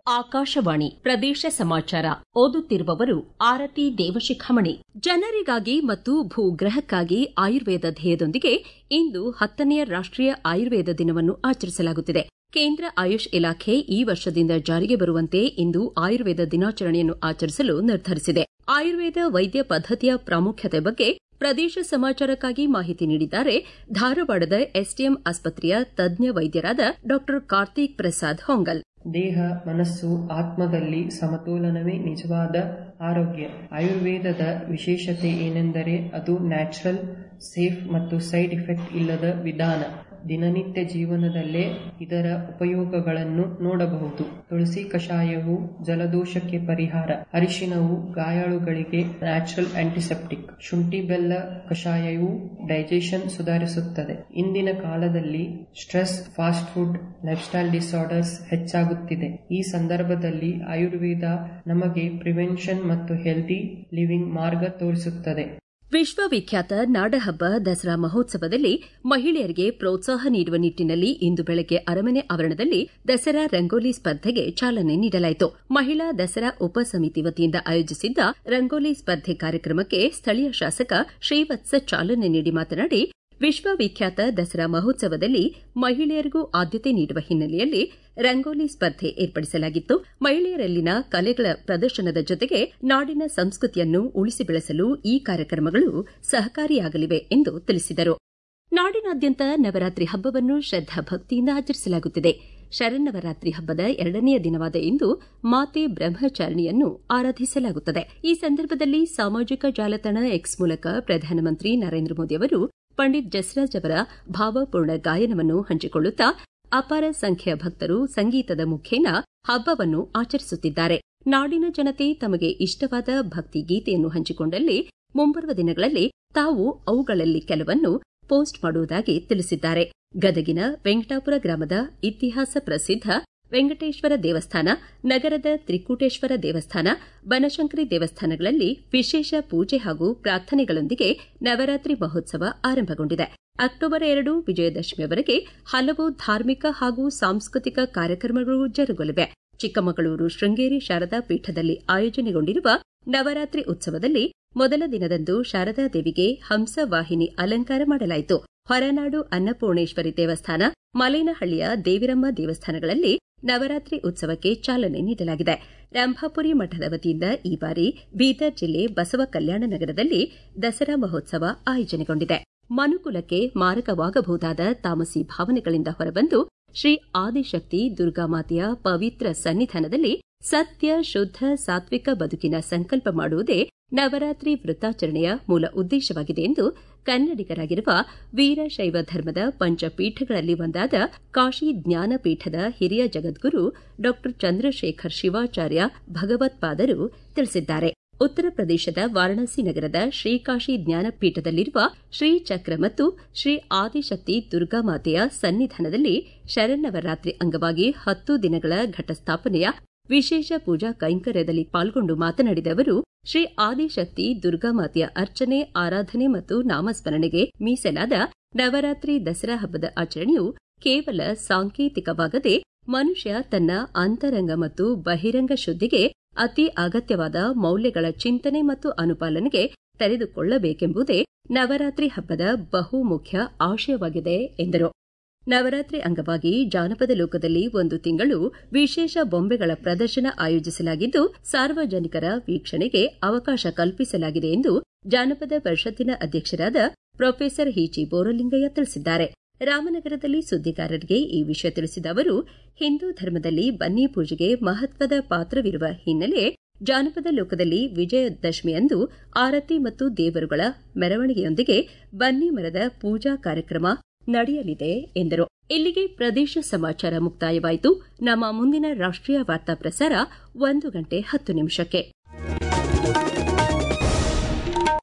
ಆಕಾಶವಾಣಿ ಪ್ರದೇಶ ಸಮಾಚಾರ ಓದುತ್ತಿರುವವರು ಆರತಿ ದೇವಶಿಖಾಮಣಿ ಜನರಿಗಾಗಿ ಮತ್ತು ಭೂಗ್ರಹಕ್ಕಾಗಿ ಆಯುರ್ವೇದ ಧ್ಯೇಯದೊಂದಿಗೆ ಇಂದು ಹತ್ತನೆಯ ರಾಷ್ಟೀಯ ಆಯುರ್ವೇದ ದಿನವನ್ನು ಆಚರಿಸಲಾಗುತ್ತಿದೆ ಕೇಂದ್ರ ಆಯುಷ್ ಇಲಾಖೆ ಈ ವರ್ಷದಿಂದ ಜಾರಿಗೆ ಬರುವಂತೆ ಇಂದು ಆಯುರ್ವೇದ ದಿನಾಚರಣೆಯನ್ನು ಆಚರಿಸಲು ನಿರ್ಧರಿಸಿದೆ ಆಯುರ್ವೇದ ವೈದ್ಯ ಪದ್ದತಿಯ ಪ್ರಾಮುಖ್ಯತೆ ಬಗ್ಗೆ ಪ್ರದೇಶ ಸಮಾಚಾರಕ್ಕಾಗಿ ಮಾಹಿತಿ ನೀಡಿದ್ದಾರೆ ಧಾರವಾಡದ ಎಸ್ಟಿಎಂ ಆಸ್ಪತ್ರೆಯ ತಜ್ಞ ವೈದ್ಯರಾದ ಡಾ ಕಾರ್ತಿಕ್ ಪ್ರಸಾದ್ ಹೊಂಗಲ್ ದೇಹ ಮನಸ್ಸು ಆತ್ಮದಲ್ಲಿ ಸಮತೋಲನವೇ ನಿಜವಾದ ಆರೋಗ್ಯ ಆಯುರ್ವೇದದ ವಿಶೇಷತೆ ಏನೆಂದರೆ ಅದು ನ್ಯಾಚುರಲ್ ಸೇಫ್ ಮತ್ತು ಸೈಡ್ ಇಫೆಕ್ಟ್ ಇಲ್ಲದ ವಿಧಾನ ದಿನನಿತ್ಯ ಜೀವನದಲ್ಲೇ ಇದರ ಉಪಯೋಗಗಳನ್ನು ನೋಡಬಹುದು ತುಳಸಿ ಕಷಾಯವು ಜಲದೋಷಕ್ಕೆ ಪರಿಹಾರ ಅರಿಶಿನವು ಗಾಯಾಳುಗಳಿಗೆ ನ್ಯಾಚುರಲ್ ಆಂಟಿಸೆಪ್ಟಿಕ್ ಶುಂಠಿ ಬೆಲ್ಲ ಕಷಾಯವು ಡೈಜೆಷನ್ ಸುಧಾರಿಸುತ್ತದೆ ಇಂದಿನ ಕಾಲದಲ್ಲಿ stress fast food lifestyle disorders ಹೆಚ್ಚಾಗುತ್ತಿದೆ ಈ ಸಂದರ್ಭದಲ್ಲಿ ಆಯುರ್ವೇದ ನಮಗೆ ಪ್ರಿವೆನ್ಷನ್ ಮತ್ತು ಹೆಲ್ದಿ ಲಿವಿಂಗ್ ಮಾರ್ಗ ತೋರಿಸುತ್ತದೆ ವಿಶ್ವವಿಖ್ಯಾತ ನಾಡಹಬ್ಬ ದಸರಾ ಮಹೋತ್ಸವದಲ್ಲಿ ಮಹಿಳೆಯರಿಗೆ ಪ್ರೋತ್ಸಾಹ ನೀಡುವ ನಿಟ್ಟಿನಲ್ಲಿ ಇಂದು ಬೆಳಗ್ಗೆ ಅರಮನೆ ಆವರಣದಲ್ಲಿ ದಸರಾ ರಂಗೋಲಿ ಸ್ಪರ್ಧೆಗೆ ಚಾಲನೆ ನೀಡಲಾಯಿತು ಮಹಿಳಾ ದಸರಾ ಉಪಸಮಿತಿ ವತಿಯಿಂದ ಆಯೋಜಿಸಿದ್ದ ರಂಗೋಲಿ ಸ್ಪರ್ಧೆ ಕಾರ್ಯಕ್ರಮಕ್ಕೆ ಸ್ಥಳೀಯ ಶಾಸಕ ಶ್ರೀವತ್ಸ ಚಾಲನೆ ನೀಡಿ ಮಾತನಾಡಿ ವಿಶ್ವವಿಖ್ಯಾತ ದಸರಾ ಮಹೋತ್ಸವದಲ್ಲಿ ಮಹಿಳೆಯರಿಗೂ ಆದ್ಯತೆ ನೀಡುವ ಹಿನ್ನೆಲೆಯಲ್ಲಿ ರಂಗೋಲಿ ಸ್ಪರ್ಧೆ ಏರ್ಪಡಿಸಲಾಗಿತ್ತು ಮಹಿಳೆಯರಲ್ಲಿನ ಕಲೆಗಳ ಪ್ರದರ್ಶನದ ಜೊತೆಗೆ ನಾಡಿನ ಸಂಸ್ಕೃತಿಯನ್ನು ಉಳಿಸಿ ಬೆಳೆಸಲು ಈ ಕಾರ್ಯಕ್ರಮಗಳು ಸಹಕಾರಿಯಾಗಲಿವೆ ಎಂದು ತಿಳಿಸಿದರು ನಾಡಿನಾದ್ಯಂತ ನವರಾತ್ರಿ ಹಬ್ಬವನ್ನು ಶ್ರದ್ದಾಭಕ್ತಿಯಿಂದ ಆಚರಿಸಲಾಗುತ್ತಿದೆ ಶರನ್ನವರಾತ್ರಿ ಹಬ್ಬದ ಎರಡನೆಯ ದಿನವಾದ ಇಂದು ಮಾತೆ ಬ್ರಹ್ಮಚಾರಿಣಿಯನ್ನು ಆರಾಧಿಸಲಾಗುತ್ತದೆ ಈ ಸಂದರ್ಭದಲ್ಲಿ ಸಾಮಾಜಿಕ ಜಾಲತಾಣ ಎಕ್ಸ್ ಮೂಲಕ ಪ್ರಧಾನಮಂತ್ರಿ ನರೇಂದ್ರ ಮೋದಿ ಅವರು ಪಂಡಿತ್ ಜಸ್ರಾಜ್ ಅವರ ಭಾವಪೂರ್ಣ ಗಾಯನವನ್ನು ಹಂಚಿಕೊಳ್ಳುತ್ತಾ ಅಪಾರ ಸಂಖ್ಯೆಯ ಭಕ್ತರು ಸಂಗೀತದ ಮುಖೇನ ಹಬ್ಬವನ್ನು ಆಚರಿಸುತ್ತಿದ್ದಾರೆ ನಾಡಿನ ಜನತೆ ತಮಗೆ ಇಷ್ಟವಾದ ಭಕ್ತಿ ಗೀತೆಯನ್ನು ಹಂಚಿಕೊಂಡಲ್ಲಿ ಮುಂಬರುವ ದಿನಗಳಲ್ಲಿ ತಾವು ಅವುಗಳಲ್ಲಿ ಕೆಲವನ್ನು ಪೋಸ್ಟ್ ಮಾಡುವುದಾಗಿ ತಿಳಿಸಿದ್ದಾರೆ ಗದಗಿನ ವೆಂಕಟಾಪುರ ಗ್ರಾಮದ ಇತಿಹಾಸ ಪ್ರಸಿದ್ಧ ವೆಂಕಟೇಶ್ವರ ದೇವಸ್ಥಾನ ನಗರದ ತ್ರಿಕೂಟೇಶ್ವರ ದೇವಸ್ಥಾನ ಬನಶಂಕರಿ ದೇವಸ್ಥಾನಗಳಲ್ಲಿ ವಿಶೇಷ ಪೂಜೆ ಹಾಗೂ ಪ್ರಾರ್ಥನೆಗಳೊಂದಿಗೆ ನವರಾತ್ರಿ ಮಹೋತ್ಸವ ಆರಂಭಗೊಂಡಿದೆ ಅಕ್ಟೋಬರ್ ಎರಡು ವಿಜಯದಶಮಿಯವರೆಗೆ ಹಲವು ಧಾರ್ಮಿಕ ಹಾಗೂ ಸಾಂಸ್ಕೃತಿಕ ಕಾರ್ಯಕ್ರಮಗಳು ಜರುಗಲಿವೆ ಚಿಕ್ಕಮಗಳೂರು ಶೃಂಗೇರಿ ಶಾರದಾ ಪೀಠದಲ್ಲಿ ಆಯೋಜನೆಗೊಂಡಿರುವ ನವರಾತ್ರಿ ಉತ್ಸವದಲ್ಲಿ ಮೊದಲ ದಿನದಂದು ಶಾರದಾ ದೇವಿಗೆ ಹಂಸವಾಹಿನಿ ಅಲಂಕಾರ ಮಾಡಲಾಯಿತು ಹೊರನಾಡು ಅನ್ನಪೂರ್ಣೇಶ್ವರಿ ದೇವಸ್ಥಾನ ಮಲೇನಹಳ್ಳಿಯ ದೇವಿರಮ್ಮ ದೇವಸ್ಥಾನಗಳಲ್ಲಿ ನವರಾತ್ರಿ ಉತ್ಸವಕ್ಕೆ ಚಾಲನೆ ನೀಡಲಾಗಿದೆ ರಂಭಾಪುರಿ ಮಠದ ವತಿಯಿಂದ ಈ ಬಾರಿ ಬೀದರ್ ಜಿಲ್ಲೆ ಬಸವ ಕಲ್ಯಾಣ ನಗರದಲ್ಲಿ ದಸರಾ ಮಹೋತ್ಸವ ಆಯೋಜನೆಗೊಂಡಿದೆ ಮನುಕುಲಕ್ಕೆ ಮಾರಕವಾಗಬಹುದಾದ ತಾಮಸಿ ಭಾವನೆಗಳಿಂದ ಹೊರಬಂದು ಶ್ರೀ ಆದಿಶಕ್ತಿ ದುರ್ಗಾಮಾತೆಯ ಪವಿತ್ರ ಸನ್ನಿಧಾನದಲ್ಲಿ ಸತ್ಯ ಶುದ್ಧ ಸಾತ್ವಿಕ ಬದುಕಿನ ಸಂಕಲ್ಪ ಮಾಡುವುದೇ ನವರಾತ್ರಿ ವೃತ್ತಾಚರಣೆಯ ಮೂಲ ಉದ್ದೇಶವಾಗಿದೆ ಎಂದು ಕನ್ನಡಿಗರಾಗಿರುವ ವೀರಶೈವ ಧರ್ಮದ ಪಂಚಪೀಠಗಳಲ್ಲಿ ಒಂದಾದ ಕಾಶಿ ಜ್ಞಾನಪೀಠದ ಹಿರಿಯ ಜಗದ್ಗುರು ಡಾ ಚಂದ್ರಶೇಖರ್ ಶಿವಾಚಾರ್ಯ ಭಗವತ್ಪಾದರು ತಿಳಿಸಿದ್ದಾರೆ ಉತ್ತರ ಪ್ರದೇಶದ ವಾರಣಾಸಿ ನಗರದ ಶ್ರೀಕಾಶಿ ಜ್ಞಾನಪೀಠದಲ್ಲಿರುವ ಶ್ರೀಚಕ್ರ ಮತ್ತು ಶ್ರೀ ಆದಿಶಕ್ತಿ ದುರ್ಗಾಮಾತೆಯ ಸನ್ನಿಧಾನದಲ್ಲಿ ಶರನ್ನವರಾತ್ರಿ ಅಂಗವಾಗಿ ಹತ್ತು ದಿನಗಳ ಘಟಸ್ಥಾಪನೆಯ ವಿಶೇಷ ಪೂಜಾ ಕೈಂಕರ್ಯದಲ್ಲಿ ಪಾಲ್ಗೊಂಡು ಮಾತನಾಡಿದ ಅವರು ಶ್ರೀ ಆದಿಶಕ್ತಿ ದುರ್ಗಾಮಾತೆಯ ಅರ್ಚನೆ ಆರಾಧನೆ ಮತ್ತು ನಾಮಸ್ಮರಣೆಗೆ ಮೀಸಲಾದ ನವರಾತ್ರಿ ದಸರಾ ಹಬ್ಬದ ಆಚರಣೆಯು ಕೇವಲ ಸಾಂಕೇತಿಕವಾಗದೆ ಮನುಷ್ಯ ತನ್ನ ಅಂತರಂಗ ಮತ್ತು ಬಹಿರಂಗ ಶುದ್ಧಿಗೆ ಅತಿ ಅಗತ್ಯವಾದ ಮೌಲ್ಯಗಳ ಚಿಂತನೆ ಮತ್ತು ಅನುಪಾಲನೆಗೆ ತೆರೆದುಕೊಳ್ಳಬೇಕೆಂಬುದೇ ನವರಾತ್ರಿ ಹಬ್ಬದ ಬಹುಮುಖ್ಯ ಆಶಯವಾಗಿದೆ ಎಂದರು ನವರಾತ್ರಿ ಅಂಗವಾಗಿ ಜಾನಪದ ಲೋಕದಲ್ಲಿ ಒಂದು ತಿಂಗಳು ವಿಶೇಷ ಬೊಂಬೆಗಳ ಪ್ರದರ್ಶನ ಆಯೋಜಿಸಲಾಗಿದ್ದು ಸಾರ್ವಜನಿಕರ ವೀಕ್ಷಣೆಗೆ ಅವಕಾಶ ಕಲ್ಪಿಸಲಾಗಿದೆ ಎಂದು ಜಾನಪದ ಪರಿಷತ್ತಿನ ಅಧ್ಯಕ್ಷರಾದ ಪ್ರೊಫೆಸರ್ ಹಿಚಿ ಬೋರಲಿಂಗಯ್ಯ ತಿಳಿಸಿದ್ದಾರೆ ರಾಮನಗರದಲ್ಲಿ ಸುದ್ದಿಗಾರರಿಗೆ ಈ ವಿಷಯ ತಿಳಿಸಿದ ಅವರು ಹಿಂದೂ ಧರ್ಮದಲ್ಲಿ ಬನ್ನಿ ಪೂಜೆಗೆ ಮಹತ್ವದ ಪಾತ್ರವಿರುವ ಹಿನ್ನೆಲೆ ಜಾನಪದ ಲೋಕದಲ್ಲಿ ವಿಜಯದಶಮಿಯಂದು ಆರತಿ ಮತ್ತು ದೇವರುಗಳ ಮೆರವಣಿಗೆಯೊಂದಿಗೆ ಬನ್ನಿ ಮರದ ಪೂಜಾ ಕಾರ್ಯಕ್ರಮ ನಡೆಯಲಿದೆ ಎಂದರು ಇಲ್ಲಿಗೆ ಪ್ರದೇಶ ಸಮಾಚಾರ ಮುಕ್ತಾಯವಾಯಿತು ನಮ್ಮ ಮುಂದಿನ ರಾಷ್ಟೀಯ ವಾರ್ತಾ ಪ್ರಸಾರ ಒಂದು ಗಂಟೆ ಹತ್ತು ನಿಮಿಷಕ್ಕೆ